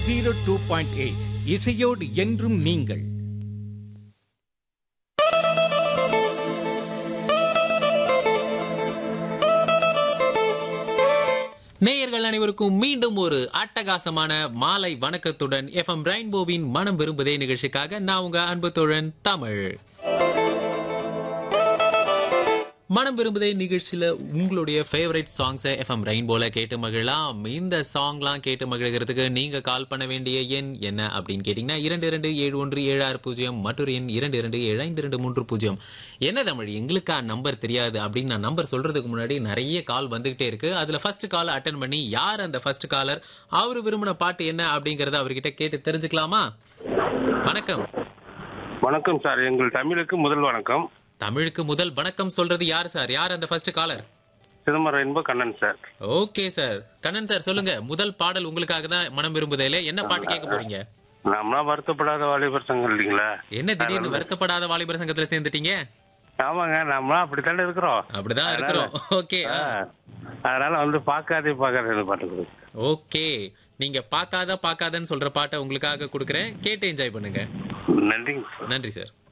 zero two point eight இசையோடு என்றும் நீங்கள் நேயர்கள் அனைவருக்கும் மீண்டும் ஒரு அட்டகாசமான மாலை வணக்கத்துடன் எஃப்எம் ரெயின்போவின் மனம் விரும்புதே நிகழ்ச்சிக்காக நான் உங்க அன்பு தோழன் தமிழ் மனம் விரும்புதே நிகழ்ச்சியில உங்களுடைய ஃபேவரட் சாங்ஸை எஃப்எம் ரெயின்போல கேட்டு மகிழலாம் இந்த சாங்லாம் கேட்டு மகிழ்கிறதுக்கு நீங்க கால் பண்ண வேண்டிய எண் என்ன அப்படின்னு கேட்டீங்கன்னா இரண்டு இரண்டு ஏழு ஒன்று ஏழு ஆறு பூஜ்ஜியம் மற்றொரு எண் இரண்டு இரண்டு ஏழு ஐந்து இரண்டு மூன்று பூஜ்ஜியம் என்ன தமிழ் எங்களுக்கா நம்பர் தெரியாது அப்படின்னு நான் நம்பர் சொல்றதுக்கு முன்னாடி நிறைய கால் வந்துகிட்டே இருக்கு அதுல ஃபர்ஸ்ட் கால் அட்டன் பண்ணி யார் அந்த ஃபர்ஸ்ட் காலர் அவரு விரும்பின பாட்டு என்ன அப்படிங்கறத அவர்கிட்ட கேட்டு தெரிஞ்சுக்கலாமா வணக்கம் வணக்கம் சார் எங்கள் தமிழுக்கு முதல் வணக்கம் தமிழுக்கு முதல் வணக்கம் சொல்றது யார் சார் யார் அந்த ஃபர்ஸ்ட் காலர் சிதம்பரம் என்ப Kannan sir okay sir Kannan sir சொல்லுங்க முதல் பாடல் உங்களுக்காக தான் மனம் விரும்புதேல என்ன பாட்டு கேட்க போறீங்க நம்மளாம் வருத்தப்படாத வாலிபர் சங்கம் இல்லைங்களா என்ன திடீர்னு வருத்தப்படாத வாலிபர் சங்கத்துல சேர்ந்துட்டீங்க ஆமாங்க நம்மளாம் அப்படித்தானே இருக்கிறோம் அப்படிதான் இருக்கிறோம் ஓகே ஆ, அதனால வந்து பார்க்காதே பார்க்காத பாட்டு கொடுங்க ஓகே நீங்க பார்க்காத பார்க்காதன்னு சொல்ற பாட்டை உங்களுக்காக கொடுக்குறேன் கேட்டு என்ஜாய் பண்ணுங்க நன்றிங்க சார் நன்றி சார்